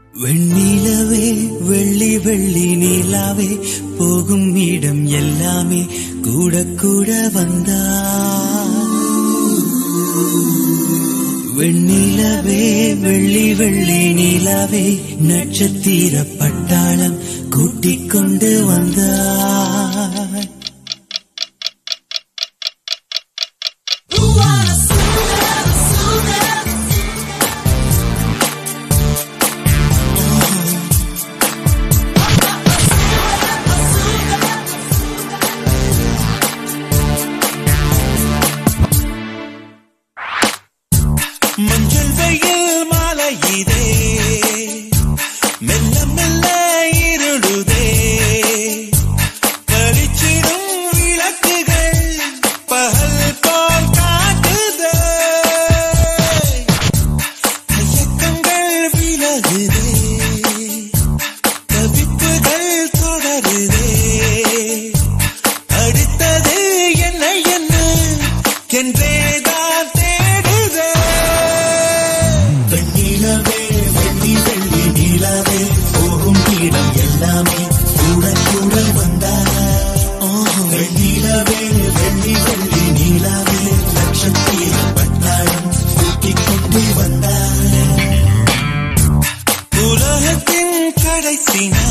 வெண்ணிலவே வெள்ளி வெள்ளி நிலாவே போகும் இடம் எல்லாமே கூட கூட வந்தா வெண்ணிலவே வெள்ளி வெள்ளி நிலாவே நட்சத்திர பட்டாளம் கூட்டிக் கொண்டு வந்தாய் மஞ்சள் வெயில் மாலை இதே மெல்ல மெல்ல இருளுதே பளிச்சிடும் விளக்குகள் பகல் போல் காட்டுதே தயக்கங்கள் விலகுதே தவிப்புகள் தொடருதே அடுத்தது என்ன என்ன என்றேதான் தேடுதே வெண்ணிலவே வெள்ளி வெள்ளி நிலவே போகும் இடம் எல்லாமே கூட கூட வந்தா வெண்ணிலவே வெள்ளி வெள்ளி நிலவே நட்சத்திர பட்டாளம் கூட்டிக் கொண்டு வந்தாய் உலகத்தின் கடைசி நாள்